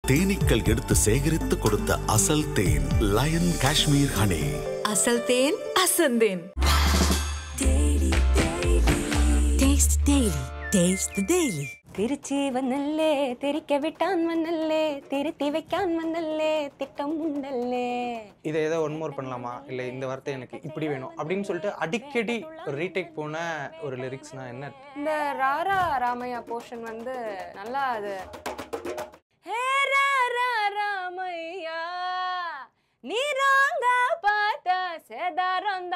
தேனீக்கள் எடுத்து சேகரித்து கொடுத்த அசல் தேன் லயன் காஷ்மீர் ஹனி அசல் தேன் அசந்தேன் Taste Daily. Taste the Daily. തിരിച്ച് വന്നല്ലേ തിരിക്ക വിട്ടാൻ വന്നല്ലേ തിരുത്തി വെക്കാൻ വന്നല്ലേ திட்டம் உண்டல்லே இதை ஏதோ ஒன் மோர் பண்ணலாமா இல்லை இந்த வார்த்தை எனக்கு இப்படி வேணும் அப்படின்னு சொல்லிட்டு அடிக்கடி ஒரு ரீடேக் போன ஒரு லிரிக்ஸ்னா என்ன இந்த ராரா ராமையா போர்ஷன் வந்து நல்லா அது ஹே ராரா ராமையா நீ ராங்க பார்த்த சேதாரம்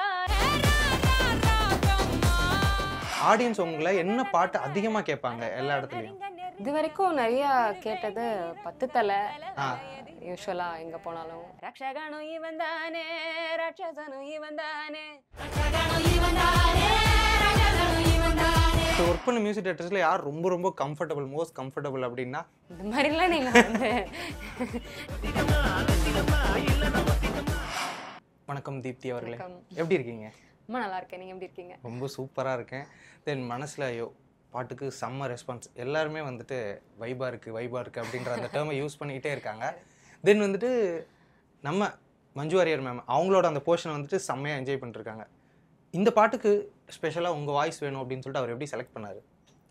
ஆடியன்ஸ் உங்களை என்ன பாட்டு அதிகமாக கேட்பாங்க எல்லா இடத்துலையும் இது வரைக்கும் நிறைய கேட்டது பத்து தலை ஆ. யூஸ்வலா எங்க போனாலும் ரக்ஷகனும் இவன் தானே ரட்சசனும் இவன் தானே இப்போ ஒர்க் பண்ண மியூசிக் டேரக்டர்ஸில் யார் ரொம்ப ரொம்ப கம்ஃபர்டபுள் மோஸ்ட் கம்ஃபர்டபுள் அப்படின்னா இந்த மாதிரிலாம் நீங்க வந்து வணக்கம் தீப்தி அவர்களே வணக்கம். எப்படி இருக்கீங்க ரொம்ப நல்லா இருக்கேன் நீங்க எப்படி இருக்கீங்க ரொம்ப சூப்பராக இருக்கேன் தென் மனசில் ஐயோ பாட்டுக்கு செம்ம ரெஸ்பான்ஸ் எல்லாருமே வந்துட்டு வைபாக இருக்குது வைபாக இருக்குது அப்படின்ற அந்த டேர்மை யூஸ் பண்ணிக்கிட்டே இருக்காங்க தென் வந்துட்டு நம்ம மஞ்சு வாரியர் மேம் அவங்களோட அந்த போர்ஷனை வந்துட்டு செம்மையாக என்ஜாய் பண்ணிருக்காங்க இந்த பாட்டுக்கு ஸ்பெஷலாக உங்கள் வாய்ஸ் வேணும் அப்படின்னு சொல்லிட்டு அவர் எப்படி செலக்ட் பண்ணாரு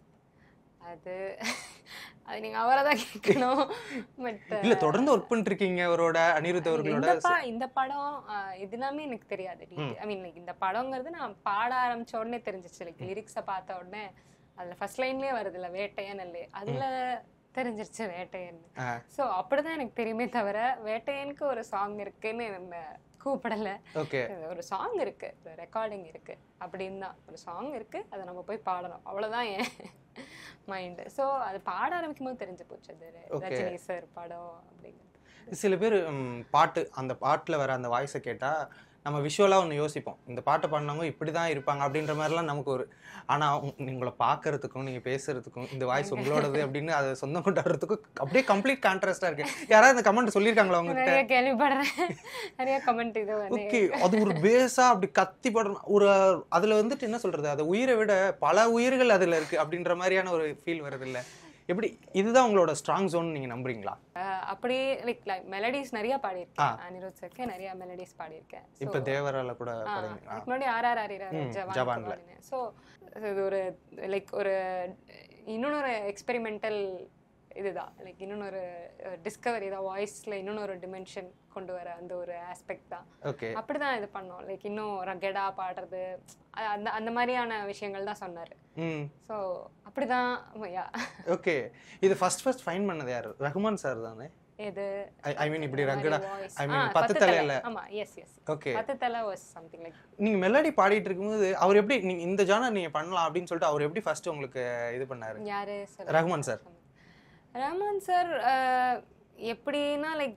அது அது நீங்க அவரை தான் கேட்கணும் பட் இல்லை தொடர்ந்து ஒர்க் பண்ணிட்டு இருக்கீங்க அவரோட அனிருத் அவர்களோட இந்த பா இந்த படம் ஆஹ், இது எல்லாமே எனக்கு தெரியாது ஐ மீன் லைக் இந்த படங்கிறது நான் பாட ஆரம்பிச்ச உடனே தெரிஞ்சிச்சு லைக் லிரிக்ஸை பார்த்த உடனே அதுல ஃபர்ஸ்ட் லைன்லயே வருது இல்ல வேட்டையன் இல்லை அதுல தெரிஞ்சிருச்சு வேட்டையன் ஆ. ஸோ அப்படிதான் எனக்கு தெரியுமே தவிர வேட்டையனுக்கு ஒரு சாங் இருக்குன்னு நம்ம கூப்பிடல ஓகே ஒரு சாங் இருக்கு ஒரு ரெக்கார்டிங் இருக்கு அப்படின்னு தான் ஒரு சாங் இருக்கு அதை நம்ம போய் பாடணும் அவ்வளவுதான் என் மைண்டு ஸோ அது பாட ஆரம்பிக்கும் போது தெரிஞ்சு போச்சு அது Okay. ரஜினி சார் படம் அப்படிங்கிறது சில பேர் ம், பாட்டு அந்த பாட்டில் வர அந்த வாய்ஸை கேட்டால் நம்ம விஷுவலாக ஒன்று யோசிப்போம் இந்த பாட்டை பாடினவங்க இப்படி தான் இருப்பாங்க அப்படின்ற மாதிரிலாம் நமக்கு ஒரு ஆனால் உங்களை பார்க்கறதுக்கும் நீங்கள் பேசுறதுக்கும் இந்த வாய்ஸ் உங்களோடது அப்படின்னு அதை சொந்தம் கொண்டாடுறதுக்கும் அப்படியே கம்ப்ளீட் கான்ட்ராஸ்டாக இருக்கு யாராவது இந்த கமெண்ட் சொல்லியிருக்காங்களா உங்ககிட்ட நிறைய கேள்விப்படுறேன் நிறைய கமெண்ட் இது வந்து ஓகே அது ஒரு பேஸா அப்படி கத்தி படம் ஒரு அதுல வந்துட்டு என்ன சொல்றது அது உயிரை விட பல உயிர்கள் அதுல இருக்கு அப்படின்ற மாதிரியான ஒரு ஃபீல் வருது இல்ல எப்படி இதுதான் உங்களோட ஸ்ட்ராங் ஜோன் நீங்க நம்புறீங்களா அஹ், அப்படியே லைக் லைக் மெலடிஸ் நிறைய பாடியிருக்கேன் அனிருத் சருக்கு நிறைய மெலடிஸ் பாடியிருக்கேன் So, இப்ப தேவரால கூட ஆ, பாடுவீங்களா அதுக்கு முன்னாடி ஆர் ஆர் ஆரிராரு ம், ஜவான் ஜவான்ல. ஸோ இது ஒரு லைக் ஒரு இன்னொரு எக்ஸ்பெரிமெண்டல் இதுதான் லைக் இன்னொரு டிஸ்கவரி தான் வாய்ஸ்ல இன்னொரு டிமென்ஷன் கொண்டு வர அந்த ஒரு ஆஸ்பெக்ட் தான் ஓகே அப்படிதான் இது பண்ணோம் லைக் இன்னும் ரகடா பாடுறது அ- அந்த அந்த மாதிரியான விஷயங்கள் தான் சொன்னாரு ம் ஸோ அப்படிதான் யா ஓகே இது ஃபர்ஸ்ட் ஃபர்ஸ்ட் ஃபைன் பண்ணது யாரு ரஹ்மான் சார் தானே இது ஐ மீன் இப்படி இந்த மாதிரி ரகடா voice. ஐ ஆ, மீன் பத்து தலை. தலையில ஆமா எஸ் எஸ் ஓகே பத்து தலை வாஸ் சம்திங் லைக் நீங்க மெலடி பாடிட்டு இருக்கும்போது அவர் எப்படி நீங்க இந்த ஜானர் நீங்க பண்ணலாம் அப்படின்னு சொல்லிட்டு அவர் எப்படி ஃபர்ஸ்ட் உங்களுக்கு இது பண்ணாரு யாரு சொல்லுங்க. ரஹ்மான் சார் ரஹ்மான் சார் எப்படின்னா லைக்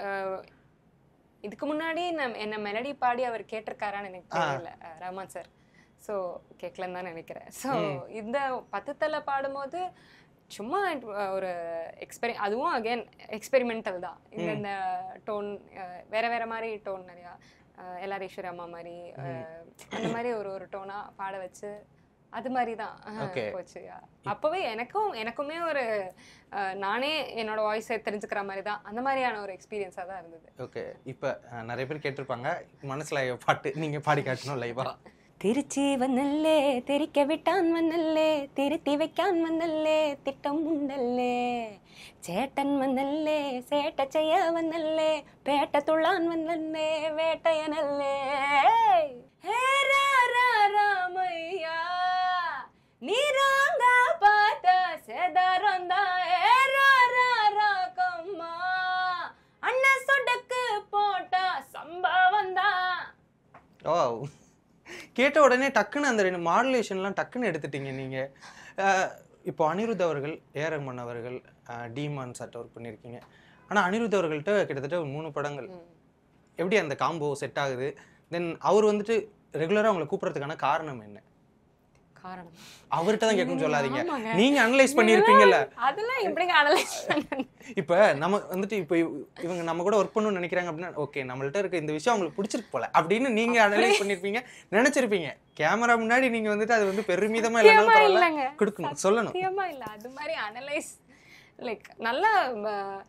இதுக்கு முன்னாடி நம் என்ன மெலடி பாடி அவர் கேட்டிருக்காரான்னு எனக்கு தெரியல அஹ், ரஹ்மான் சார் ஸோ கேட்கலன்னு தான் நினைக்கிறேன் ஸோ இந்த பத்து தலை பாடும்போது சும்மா அஹ், ஒரு எக்ஸ்பெரி அதுவும் அகைன் எக்ஸ்பெரிமெண்டல் தான் இந்த இந்த டோன் வேற வேற மாதிரி டோன் நிறையா அஹ், எல்லார் ஈஸ்வரி அம்மா மாதிரி அஹ், அந்த மாதிரி ஒரு ஒரு டோனா பாட வச்சு அது மாதிரி தான் Okay. போச்சு அப்பவே எனக்கும் எனக்குமே ஒரு அஹ், நானே என்னோட வாய்ஸை தெரிஞ்சுக்கிற மாதிரி தான் அந்த மாதிரியான ஒரு எக்ஸ்பீரியன்ஸாக தான் இருந்தது ஓகே இப்போ நிறைய பேர் கேட்டிருப்பாங்க மனசுல பாட்டு நீங்க பாடி காட்டணும் லைவா திருச்சி வந்தல்லே தெரிக்க விட்டான் வந்தல்லே திருத்தி வைக்கான் வந்தல்லே திட்டம் உண்டல்லே சேட்டன் வந்தல்லே சேட்ட செய்ய வந்தல்லே பேட்ட துள்ளான் வந்தல்லே வேட்டையனல்லே ஹே ரா ரா ராமையா நீ ராங்க பார்த்த சேதாரம் தான் ஏ ரா ரா ரா கம்மா அண்ணன் சொடக்கு போட்டா சம்பவம் தான் ஓ கேட்ட உடனே டக்குன்னு அந்த ரெண்டு மாடுலேஷன்லாம் டக்குன்னு எடுத்துட்டீங்க நீங்க அஹ், இப்போ அனிருத் அவர்கள் ஏ ரஹ்மான் அவர்கள் டிமான் சட் ஒர்க் பண்ணியிருக்கீங்க ஆனா அனிருத் அவர்கள்ட்ட கிட்டத்தட்ட ஒரு மூணு படங்கள் எப்படி அந்த காம்போ செட் ஆகுது தென் அவர் வந்துட்டு ரெகுலரா உங்களை கூப்பிடுறதுக்கான காரணம் என்ன காரணம் அவர்கிட்ட தான் கேட்கணும்னு சொல்லாதீங்க ஆமாங்க. நீங்க அனலைஸ் பண்ணியிருப்பீங்கல்ல அதெல்லாம் எப்படிங்க அனலைஸ் பண்ண இப்போ நம்ம வந்துட்டு இப்போ இவ- இவங்க நம்ம கூட ஒர்க் பண்ணணும்னு நினைக்கிறாங்க அப்படின்னா ஓகே நம்மள்ட்ட இருக்க இந்த விஷயம் அவங்களுக்கு பிடிச்சிருக்கு போல அப்படின்னு நீங்க அனலைஸ் பண்ணிருப்பீங்க நினைச்சிருப்பீங்க கேமரா முன்னாடி நீங்க வந்துட்டு அது வந்து பெருமிதமா இல்லைனாலும் சத்தியமா பரவாயில்ல இல்லைங்க. கொடுக்கணும் சொல்லணும் சத்தியமா இல்ல அது மாதிரி அனலைஸ் லைக் நல்லா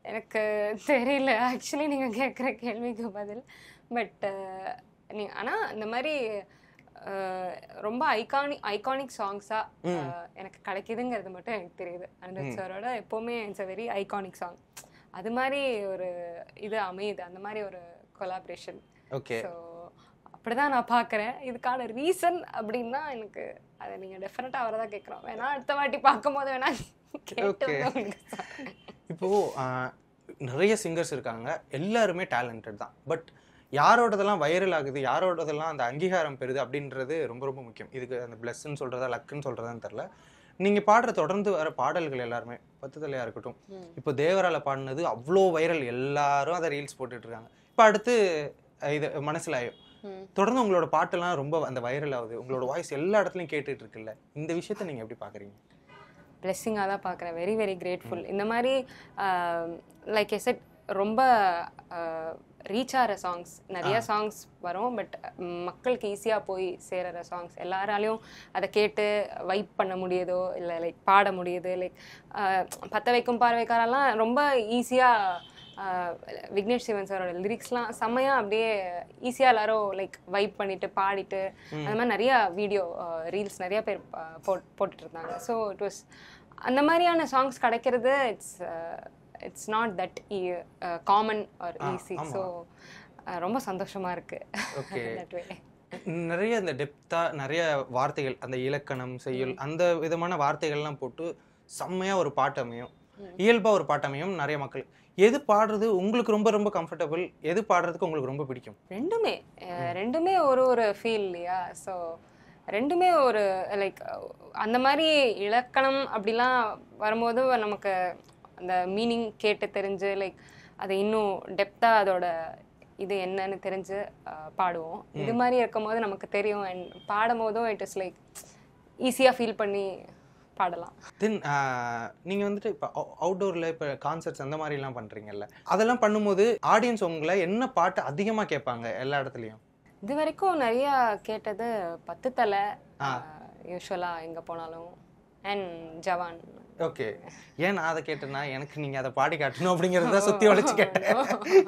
எனக்கு தெரியல ஆக்சுவலி நீங்கள் கேட்குற கேள்விக்கு பதில் பட் நீ ஆனால் இந்த மாதிரி அஹ், ரொம்ப ஐகானிக் ஐகானிக் சாங்ஸாக எனக்கு கிடைக்குதுங்கிறது மட்டும் எனக்கு தெரியுது அனிருத் சாரோட எப்போவுமே it's a very iconic song அது மாதிரி ஒரு இது அமையுது அந்த மாதிரி ஒரு கொலாபரேஷன் ஓகே ஸோ அப்படிதான் நான் பார்க்குறேன் இதுக்கான ரீசன் அப்படின்னா எனக்கு அதை நீங்கள் டெஃபினட்டாக அவரை தான் கேட்குறோம் வேணா அடுத்த வாட்டி பார்க்கும்போது வேணா கேட்டு Okay. வந்து உங்களுக்கு சொல்றேன். இப்போ ஆஹ், நிறைய சிங்கர்ஸ் இருக்காங்க எல்லாருமே டேலண்டட் தான் பட் யாரோடதெல்லாம் வைரல் ஆகுது யாரோடதெல்லாம் அந்த அங்கீகாரம் பெறுது அப்படின்றது ரொம்ப ரொம்ப முக்கியம் இதுக்கு அந்த பிளஸ்ன்னு சொல்றதா லக்குன்னு சொல்றதான்னு தெரில நீங்க பாடுற தொடர்ந்து வர பாடல்கள் எல்லாருமே பத்து தலையா இருக்கட்டும் இப்போ தேவரால பாடினது அவ்வளோ வைரல் எல்லாரும் அதை ரீல்ஸ் போட்டுட்டு இருக்காங்க இப்போ அடுத்து அஹ், இது மனசிலாயும் ம். தொடர்ந்து உங்களோட பாட்டெல்லாம் ரொம்ப அந்த வைரல் ஆகுது உங்களோட வாய்ஸ் எல்லா இடத்துலையும் கேட்டுட்டு இருக்குல்ல இந்த விஷயத்த நீங்க எப்படி பாக்குறீங்க பிளெஸ்ஸிங்காக தான் பார்க்குறேன் வெரி வெரி கிரேட்ஃபுல் இந்த மாதிரி லைக் எசட் ரொம்ப ரீச் ஆகிற சாங்ஸ் நிறைய சாங்ஸ் வரும் பட் மக்களுக்கு ஈஸியாக போய் சேருற சாங்ஸ் எல்லாராலையும் அதை கேட்டு வைப் பண்ண முடியுதோ இல்லை லைக் பாட முடியுது லைக் பத்த வைக்கும் பார்வைக்காரெல்லாம் ரொம்ப ஈஸியாக விக்னேஷ் சிவன் சாரோட லிரிக்ஸ்லாம் செம்மையாக அப்படியே ஈஸியாக எல்லாரும் லைக் வைப் பண்ணிட்டு பாடிட்டு அந்த மாதிரி நிறைய வீடியோ ரீல்ஸ் நிறைய பேர் அஹ், போட் போட்டுட்டு இருந்தாங்க ஸோ இட் வாஸ் அந்த மாதிரியான சாங்ஸ் கிடைக்கிறது it's it's not that common or easy so ரொம்ப சந்தோஷமா இருக்கு Okay. தட் வே நிறைய இந்த டெப்தா நிறைய வார்த்தைகள் அந்த இலக்கணம் செய்யுள் அந்த விதமான வார்த்தைகள்லாம் போட்டு செம்மையா ஒரு பாட்டு அமையும் இயல்பா ஒரு பாட்டு அமையும் நிறைய மக்கள் எது பாடுறது உங்களுக்கு ரொம்ப ரொம்ப கம்ஃபர்டபுள் எது பாடுறதுக்கு உங்களுக்கு ரொம்ப பிடிக்கும் ரெண்டுமே அஹ், ரெண்டுமே ஒரு ஒரு ஃபீல் இல்லையா ஸோ ரெண்டுமே ஒரு லைக் அந்த மாதிரி இலக்கணம் அப்படிலாம் வரும்போது நமக்கு அந்த மீனிங் கேட்டு தெரிஞ்சு லைக் அது இன்னும் டெப்த்தாக அதோட இது என்னன்னு தெரிஞ்சு அஹ், பாடுவோம் இது மாதிரி இருக்கும்போது நமக்கு தெரியும் அண்ட் பாடும் போதும் இட் இஸ் லைக் ஈஸியாக ஃபீல் பண்ணி பாடலாம் தென் நீங்கள் வந்துட்டு இப்போ அவுட்டோரில் இப்போ கான்சர்ட்ஸ் அந்த மாதிரிலாம் பண்ணுறீங்கல்ல அதெல்லாம் பண்ணும்போது ஆடியன்ஸ் உங்களை என்ன பாட்டு அதிகமாக கேட்பாங்க எல்லா இடத்துலையும் இது வரைக்கும் நிறைய கேட்டது பத்து தலை யூஸ்வலாக எங்கே போனாலும் அண்ட் ஜவான் ஓகே ஏன் நான் அதை கேட்டேன்னா எனக்கு நீங்கள் அதை பாடி காட்டணும் அப்படிங்கிறத சுற்றி வளைச்சு கேட்டேன்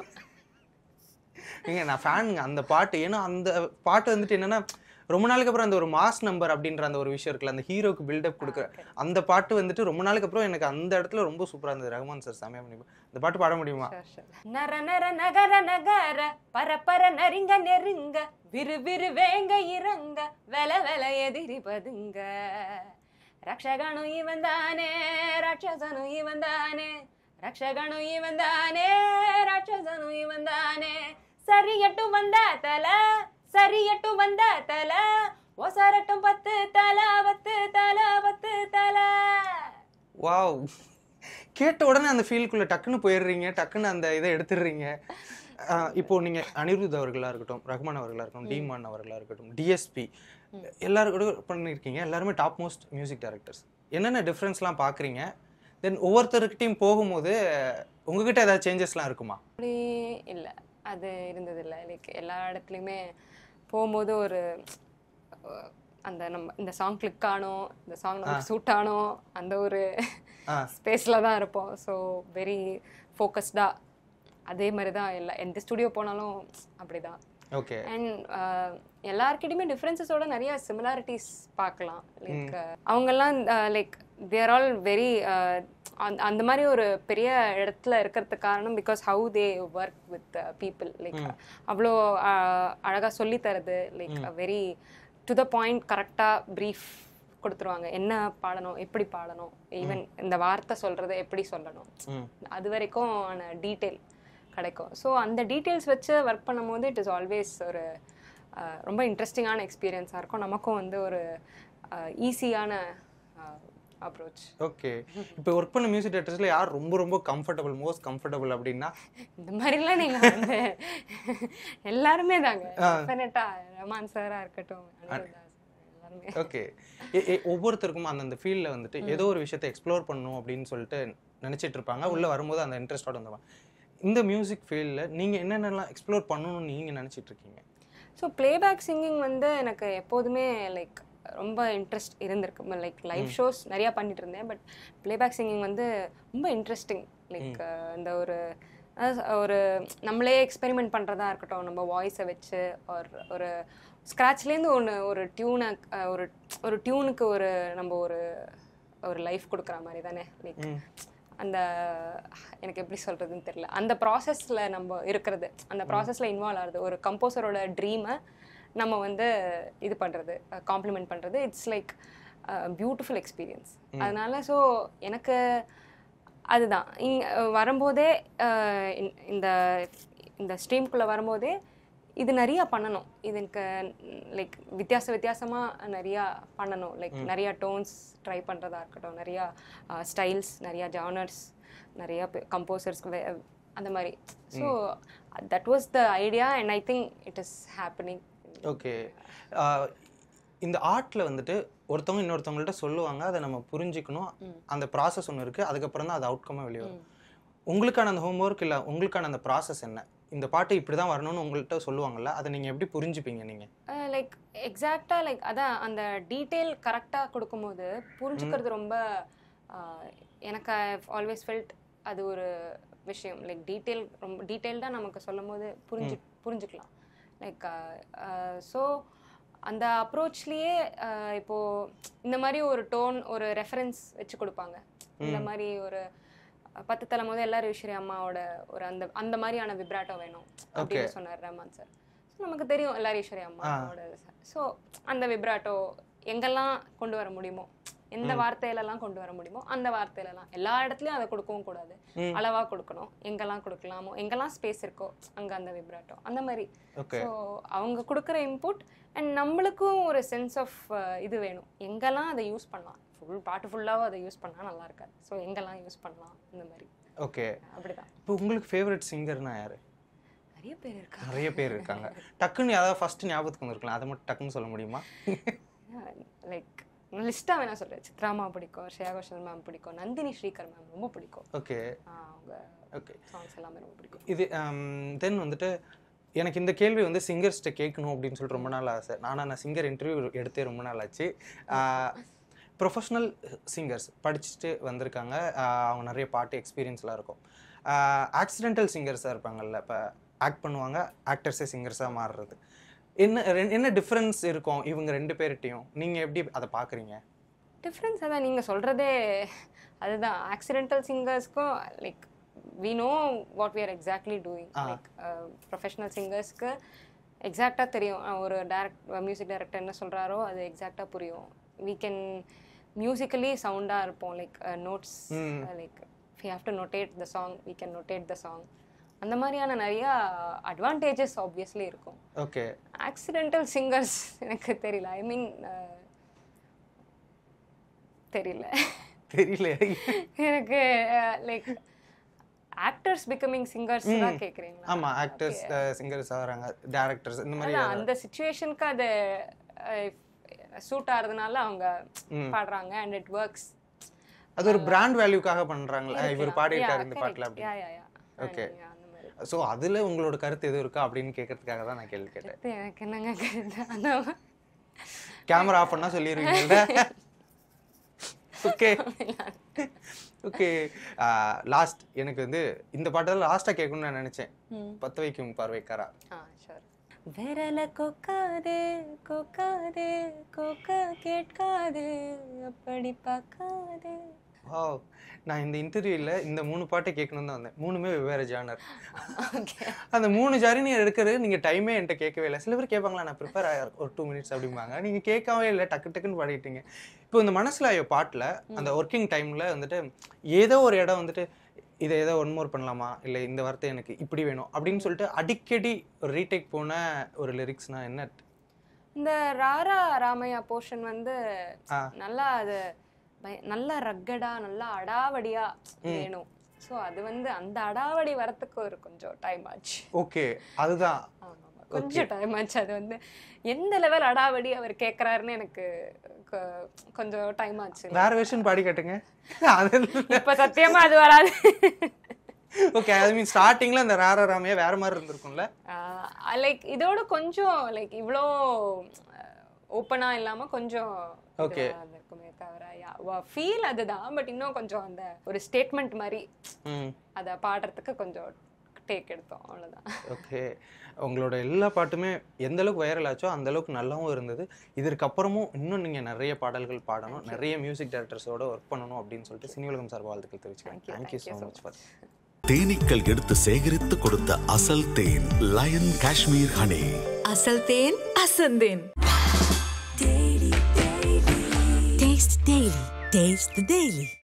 ஏங்க நான் ஃபேனுங்க அந்த பாட்டு ஏன்னா அந்த பாட்டு வந்துட்டு என்னன்னா ரொம்ப நாளுக்கு அப்புறம் அந்த ஒரு மாஸ் நம்பர் அப்படின்ற அந்த ஒரு விஷயம் இருக்குல்ல அந்த ஹீரோக்கு பில்டப் கொடுக்குற அந்த பாட்டு வந்துட்டு ரொம்ப நாளுக்கு அப்புறம் எனக்கு அந்த இடத்துல ரொம்ப சூப்பராக இருந்தது ரகுமான் சார் செமையா பண்ணி அந்த பாட்டு பாட முடியுமா நர நர நகர நகர பர பர நரிங்க நெருங்க விரு விரு வேங்க இறங்க வெல வெல எதிரி பதுங்க ரக்ஷகனு இவன் தானே ராட்சசனு இவன் தானே ரக்ஷகனு இவன் தானே ராட்சசனு இவன் தானே சரியட்டும் வந்த தல சரியட்டும் வந்த தல ஒசரட்டும் பத்து தல பத்து தல பத்து தல வாவ் கேட்ட உடனே அந்த ஃபீல்டுக்குள்ளே டக்குன்னு போயிடுறீங்க டக்குன்னு அந்த இதை எடுத்துடுறீங்க ஆஹ் இப்போ நீங்க அனிருத் அவர்களா இருக்கட்டும் ரஹ்மான் அவர்களா இருக்கட்டும் டீமான் அவர்களா இருக்கட்டும் டிஎஸ்பி எல்லாரும் கூட பண்ணியிருக்கீங்க எல்லாருமே டாப் மோஸ்ட் மியூசிக் டைரக்டர்ஸ் என்னென்ன டிஃப்ரென்ஸ்லாம் பார்க்குறீங்க தென் ஒவ்வொருத்தருக்கிட்டையும் போகும்போது உங்ககிட்ட ஏதாவது சேஞ்சஸ்லாம் இருக்குமா அப்படி இல்லை அது இருந்ததில்ல லைக் எல்லா இடத்துலையுமே போகும்போது ஒரு அஹ், அந்த நம்ம இந்த சாங் கிளிக் ஆனோம் இந்த சாங் நமக்கு சூட் ஆனோம் அந்த ஒரு ஆ. ஸ்பேஸில் தான் இருப்போம் ஸோ வெரி ஃபோக்கஸ்டாக அதே மாதிரி தான் எல்லா எந்த ஸ்டுடியோ போனாலும் அப்படிதான் ஓகே அண்ட் எல்லாருக்கிட்டையுமே டிஃப்ரென்சஸோட நிறைய சிமிலாரிட்டிஸ் பார்க்கலாம் லைக் அவங்கெல்லாம் லைக் தேர் ஆல் வெரி அந்த மாதிரி ஒரு பெரிய இடத்துல இருக்கிறதுக்கு காரணம் because how they work with people like அவ்வளோ அழகாக சொல்லி தரது like very to the point கரெக்டாக ப்ரீஃப் கொடுத்துருவாங்க என்ன பாடணும் எப்படி பாடணும் ஈவன் இந்த வார்த்தை சொல்கிறத எப்படி சொல்லணும் ம் அது வரைக்கும் ஆன டீட்டெயில் கிடைக்கும் ஸோ அந்த டீட்டெயில்ஸ் வச்சு ஒர்க் பண்ணும்போது இட் இஸ் ஆல்வேஸ் ஒரு அஹ், ரொம்ப இன்ட்ரெஸ்டிங்கான எக்ஸ்பீரியன்ஸாக இருக்கும் நமக்கும் வந்து ஒரு ஈஸியான அப்ரோச் ஓகே இப்போ ஒர்க் பண்ண மியூசிக் டேரக்டர்ஸில் யார் ரொம்ப ரொம்ப கம்ஃபர்டபுள் மோஸ்ட் கம்ஃபர்டபுள் அப்படின்னா இந்த மாதிரிலாம் நீங்கள் வந்து எல்லாருமே தாங்க டெஃபினட்டாக ரமான் சாராக இருக்கட்டும் அனிருத்தா sir, எல்லாருமே ஓகே ஒவ்வொருத்தருக்கும் அந்தந்த ஃபீல்டில் வந்துட்டு ஏதோ ஒரு விஷயத்தை எக்ஸ்ப்ளோர் பண்ணணும் அப்படின்னு சொல்லிட்டு நினச்சிட்டு இருப்பாங்க உள்ளே வரும்போது அந்த இன்ட்ரெஸ்டோட வந்துருவாங்க இந்த மியூசிக் ஃபீல்டில் நீங்கள் என்னென்னலாம் எக்ஸ்ப்ளோர் பண்ணணும்னு நீங்கள் நினச்சிட்டு இருக்கீங்க ஸோ பிளேபேக் சிங்கிங் வந்து எனக்கு எப்போதுமே லைக் ரொம்ப இன்ட்ரெஸ்ட் இருந்திருக்கு லைக் லைவ் ஷோஸ் நிறையா பண்ணிட்டு இருந்தேன் பட் பிளேபேக் சிங்கிங் வந்து ரொம்ப இன்ட்ரெஸ்டிங் லைக் இந்த ஒரு அஹ், ஒரு நம்மளே எக்ஸ்பெரிமெண்ட் பண்ணுறதா இருக்கட்டும் நம்ம வாய்ஸை வச்சு ஒரு ஒரு ஸ்க்ராட்ச்லேருந்து ஒன்று ஒரு டியூனை ஒரு ஒரு டியூனுக்கு ஒரு நம்ம ஒரு ஒரு லைஃப் கொடுக்குற மாதிரி தானே லைக் அந்த எனக்கு எப்படி சொல்கிறதுன்னு தெரியல அந்த ப்ராசஸில் நம்ம இருக்கிறது அந்த ப்ராசஸில் இன்வால்வ் ஆகுது ஒரு கம்போசரோட ட்ரீமை நம்ம வந்து இது பண்ணுறது காம்ப்ளிமெண்ட் பண்ணுறது இட்ஸ் லைக் பியூட்டிஃபுல் எக்ஸ்பீரியன்ஸ் அதனால ஸோ எனக்கு அதுதான் இங் வரும்போதே அஹ், இந்த- இந்த இந்த ஸ்ட்ரீம்குள்ளே வரும்போதே இது நிறையா பண்ணணும் இது எனக்கு லைக் வித்தியாச வித்தியாசமாக நிறையா பண்ணணும் லைக் நிறையா டோன்ஸ் ட்ரை பண்ணுறதா இருக்கட்டும் நிறையா ஸ்டைல்ஸ் நிறையா ஜானர்ஸ் நிறையா கம்போசர்ஸ் அந்த மாதிரி so that was the idea and I think it is happening okay இந்த ஆர்ட்ல வந்துட்டு ஒருத்தவங்க இன்னொருத்தவங்கள்ட்ட சொல்லுவாங்க அதை நம்ம புரிஞ்சுக்கணும் அந்த ப்ராசஸ் ஒன்று இருக்கு அதுக்கப்புறம் தான் அது அவுட்கமாக வெளியே வரும் உங்களுக்கான அந்த ஹோம்ஒர்க் இல்லை உங்களுக்கான அந்த ப்ராசஸ் என்ன இந்த பாட்டு இப்படி தான் வரணும்னு உங்கள்கிட்ட சொல்லுவாங்கல்ல அதை நீங்கள் எப்படி புரிஞ்சுப்பீங்க நீங்கள் லைக் எக்ஸாக்டாக லைக் அதான் அந்த டீட்டெயில் கரெக்டாக கொடுக்கும்போது புரிஞ்சுக்கிறது ரொம்ப uh, எனக்கு ஆல்வேஸ் ஃபெல்ட் அது ஒரு விஷயம் லைக் டீட்டெயில் ரொம்ப டீட்டெயில்டாக நமக்கு சொல்லும் போது புரிஞ்சு புரிஞ்சுக்கலாம் லைக் ஸோ அந்த அப்ரோச்லேயே இப்போது இந்த மாதிரி ஒரு டோன் ஒரு ரெஃபரன்ஸ் வச்சு கொடுப்பாங்க இந்த மாதிரி ஒரு அஹ், பத்து தலைமுறை எல்லாரும் ஈஸ்வரி அம்மாவோட ஒரு அந்த அந்த மாதிரியான விப்ராட்டோ வேணும் அப்படின்னு சொன்னார் ரஹ்மான் சார் ஸோ நமக்கு தெரியும் எல்லாரும் ஈஸ்வரி அம்மாவோட ஸோ அந்த விப்ராட்டோ எங்கெல்லாம் கொண்டு வர முடியுமோ எந்த வார்த்தையிலலாம் கொண்டு வர முடியுமோ அந்த வார்த்தையிலலாம் எல்லா இடத்துலயும் அதை கொடுக்கவும் கூடாது அளவா கொடுக்கணும் எங்கெல்லாம் கொடுக்கலாமோ எங்கெல்லாம் ஸ்பேஸ் இருக்கோ அங்க அந்த விப்ராட்டோ அந்த மாதிரி Okay. ஸோ அவங்க கொடுக்குற இன்புட் அண்ட் நம்மளுக்கும் ஒரு சென்ஸ் ஆஃப் இது வேணும் எங்கெல்லாம் அதை யூஸ் பண்ணலாம் ஃபுல் பாட்டு ஃபுல்லாகவும் அதை யூஸ் பண்ணா நல்லா இருக்காது ஸோ எங்கெல்லாம் யூஸ் பண்ணலாம் இந்த மாதிரி ஓகே அப்படிதான் இப்போ உங்களுக்கு ஃபேவரட் சிங்கர்னா யாரு நிறைய பேர் இருக்காங்க நிறைய பேர் இருக்காங்க டக்குன்னு யாராவது ஃபர்ஸ்ட் ஞாபகத்துக்கு வந்திருக்கலாம் அதை மட்டும் டக்குன்னு சொல்ல முடியுமா லைக் லிஸ்ட்டாக வேணா சொல்கிறேன் சித்ராமா பிடிக்கும் ஸ்ரேயா கோஷல் மேம் பிடிக்கும் நந்தினி ஸ்ரீகர் மேம் ரொம்ப பிடிக்கும் ஓகே ஆஹ் அவங்க ஓகே சாங்ஸ் எல்லாமே ரொம்ப பிடிக்கும் இது தென் வந்துட்டு எனக்கு இந்த கேள்வி வந்து சிங்கர்ஸ்கிட்ட கேட்கணும் அப்படின்னு சொல்லிட்டு ரொம்ப நாள் ஆசை நானா நான் சிங்கர் இன்டர்வியூ எடுத்தே ரொம்ப நாள் ஆச்சு ப்ரொஃபஷ்னல் சிங்கர்ஸ் படிச்சுட்டு வந்திருக்காங்க ஆஹ் அவங்க நிறைய பாட்டு எக்ஸ்பீரியன்ஸ்லாம் இருக்கும் ஆக்சிடென்டல் சிங்கர்ஸாக இருப்பாங்கல்ல இப்போ ஆக்ட் பண்ணுவாங்க ஆக்டர்ஸே சிங்கர்ஸாக மாறுறது என்ன ரெ- என்ன டிஃப்ரென்ஸ் இருக்கும் இவங்க ரெண்டு பேர்கிட்டையும் நீங்கள் எப்படி அதை பார்க்குறீங்க டிஃப்ரென்ஸ் அதான் நீங்கள் சொல்கிறதே அதுதான் ஆக்சிடென்டல் சிங்கர்ஸ்க்கும் like we know what we are exactly doing like professional சிங்கர்ஸ்க்கு எக்ஸாக்டாக தெரியும் அஹ் ஒரு டேரக்ட் மியூசிக் டைரக்டர் என்ன சொல்கிறாரோ அது எக்ஸாக்டாக புரியும் we கேன் மியூசிக்கலி சவுண்டாக இருப்போம் like notes like we have to notate the song we can notate the song அந்த மாதிரியான நிறையா அட்வான்டேஜஸ் ஆப்வியஸ்லி இருக்கும் ஓகே ஆக்சிடென்டல் சிங்கர்ஸ் எனக்கு தெரியல ஐ மீன் தெரியல தெரியல எனக்கு லைக் ஆக்டர்ஸ் பிகமிங் சிங்கர்ஸ் தான் கேக்குறீங்களா ஆமாம் ஆக்டர்ஸ் சிங்கர்ஸ் ஆகிறாங்க டேரக்டர்ஸ் இந்த மாதிரி அதான் அந்த சுச்சுவேஷனுக்கு அது சூட் ஆகிறதுனால அவங்க பாடுறாங்க அண்ட் இட் ஒர்க்ஸ் அது ஒரு பிராண்ட் வேல்யூக்காக பண்றாங்களா இவர் பாடியிருக்காரு இந்த பாட்டுல அப்படி யா யா யா Okay. அந்த மாதிரி ஸோ அதுல உங்களோட கருத்து எதுவும் இருக்கா அப்படின்னு கேட்கறதுக்காக தான் நான் கேள்வி கேட்டேன் இது எனக்கு என்னங்க கருத்து அந்த மா- கேமரா ஆஃப் பண்ணா சொல்லிடுவீங்கல்ல ஓகே ஓகே லாஸ்ட் எனக்கு வந்து இந்த பாட்டு தான் லாஸ்ட்டாக கேட்கணும்னு நான் நினைச்சேன் பத்த வைக்கும் பார்வைக்காரா ஆ ஷூர் விரல கொக்காதே கொக்காதே கொக்க கேட்காதே அப்படி பார்க்காதே ஓ நான் இந்த இன்டர்வியூல இந்த மூணு பாட்டை கேட்கணும்னு தான் வந்தேன் மூணுமே வெவ்வேறு ஜானர் அந்த மூணு ஜாரி எடுக்கிறது நீங்க டைமே என்கிட்ட கேட்கவே இல்லை சில பேர் கேட்பாங்களா நான் ப்ரிப்பேர் ஆக ஒரு டூ மினிட்ஸ் அப்படிம்பாங்க நீங்க கேட்கவே இல்லை டக்கு டக்குன்னு பாடிட்டீங்க இப்போ இந்த மனசுல ஐயோ பாட்டுல அந்த ஒர்க்கிங் டைம்ல வந்துட்டு ஏதோ ஒரு இடம் வந்துட்டு இதை ஏதோ ஒன் மோர் பண்ணலாமா இல்லை இந்த வார்த்தை எனக்கு இப்படி வேணும் அப்படின்னு சொல்லிட்டு அடிக்கடி ஒரு ரீடேக் போன ஒரு லிரிக்ஸ்னா என்ன இந்த ராரா ராமையா போர்ஷன் வந்து ஆ. நல்லா அது பய- நல்லா ரக்கடா நல்லா அடாவடியா வேணும் ஸோ அது வந்து அந்த அடாவடி வரத்துக்கு ஒரு கொஞ்சம் டைம் ஆச்சு ஓகே அதுதான் ஆமா, ஆமா. கொஞ்சம் டைம் ஆச்சு அது வந்து எந்த லெவல் அடாவடி அவர் கேட்கறாருன்னு எனக்கு கொ- கொஞ்சம் டைம் ஆச்சு வேற வெர்ஷன் பாடி காட்டுங்க அது இப்ப சத்தியமா அது வராது ஓகே ஐ மீன் ஸ்டார்டிங்ல அந்த ரேர ராமையா வேற மாதிரி இருந்திருக்கும்ல லைக் இதோட கொஞ்சம் லைக் இவ்வளோ ஓப்பனா இல்லாம கொஞ்சம் Okay. இதுவா வந்திருக்குமே தவிர ஃபீல் அதுதான் பட் இன்னும் கொஞ்சம் அந்த ஒரு ஸ்டேட்மெண்ட் மாதிரி ம் அதை பாடுறதுக்கு கொஞ்சம் டேக் எடுத்தோம் அவ்வளவுதான் ஓகே உங்களோட எல்லா பாட்டுமே எந்த அளவுக்கு வைரல் ஆச்சோ அந்த அளவுக்கு நல்லாவும் இருந்தது இதற்கு அப்புறமும் இன்னும் நீங்க நிறைய பாடல்கள் பாடணும் நிறைய மியூசிக் டைரக்டர்ஸோட ஒர்க் பண்ணணும் அப்படின்னு சொல்லிட்டு சினி உலகம் சார் வாழ்த்துக்கள் தெரிவிச்சுக்கிறேன் Thank you, thank you thank so you so much for தேனீக்கள் எடுத்து சேகரித்து கொடுத்த அசல் தேன் லயன் காஷ்மீர் ஹனி அசல் தேன் அசந்தேன் Taste the Daily. Taste the Daily.